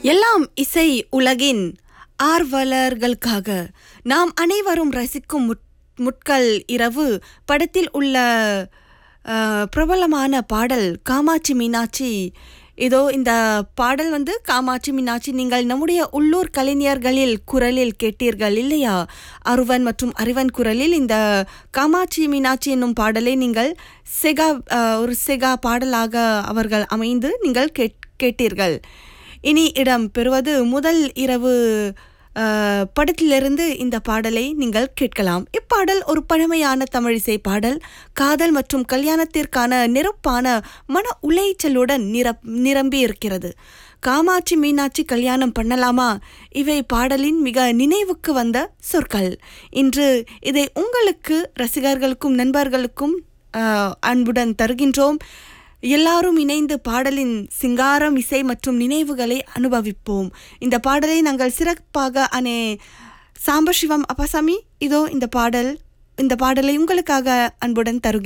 எல்லாம் இசை உலகின் ஆர்வலர்களுக்காக நாம் அனைவரும் ரசிக்கும் முட்- முட்கள் இரவு படத்தில் உள்ள அஹ், பிரபலமான பாடல் காமாட்சி மீனாட்சி இதோ இந்த பாடல் வந்து காமாட்சி மீனாட்சி நீங்கள் நம்முடைய உள்ளூர் கலைஞர்களில் குரலில் கேட்டீர்கள் இல்லையா அருவன் மற்றும் அறிவன் குரலில் இந்த காமாட்சி மீனாட்சி என்னும் பாடலை நீங்கள் செகா அஹ், ஒரு செகா பாடலாக அவர்கள் அமைந்து நீங்கள் கேட் கேட்டீர்கள் இனி இடம் பெறுவது முதல் இரவு அஹ், படத்திலிருந்து இந்த பாடலை நீங்கள் கேட்கலாம் இப்பாடல் ஒரு பழமையான தமிழிசை பாடல் காதல் மற்றும் கல்யாணத்திற்கான நிரப்பான மன உளைச்சலுடன் நிரப் நிரம்பி இருக்கிறது காமாட்சி மீனாட்சி கல்யாணம் பண்ணலாமா இவை பாடலின் மிக நினைவுக்கு வந்த சொற்கள் இன்று இதை உங்களுக்கு ரசிகர்களுக்கும் நண்பர்களுக்கும் அஹ், அன்புடன் தருகின்றோம் எல்லாரும் இணைந்து பாடலின் சிங்காரம் இசை மற்றும் நினைவுகளை அனுபவிப்போம் இந்த பாடலை நாங்கள் சிறப்பாக அனே சாம்பசிவம் அப்பாசாமி இதோ இந்த பாடல் இந்த பாடலை உங்களுக்காக அன்புடன் தருகிறோம்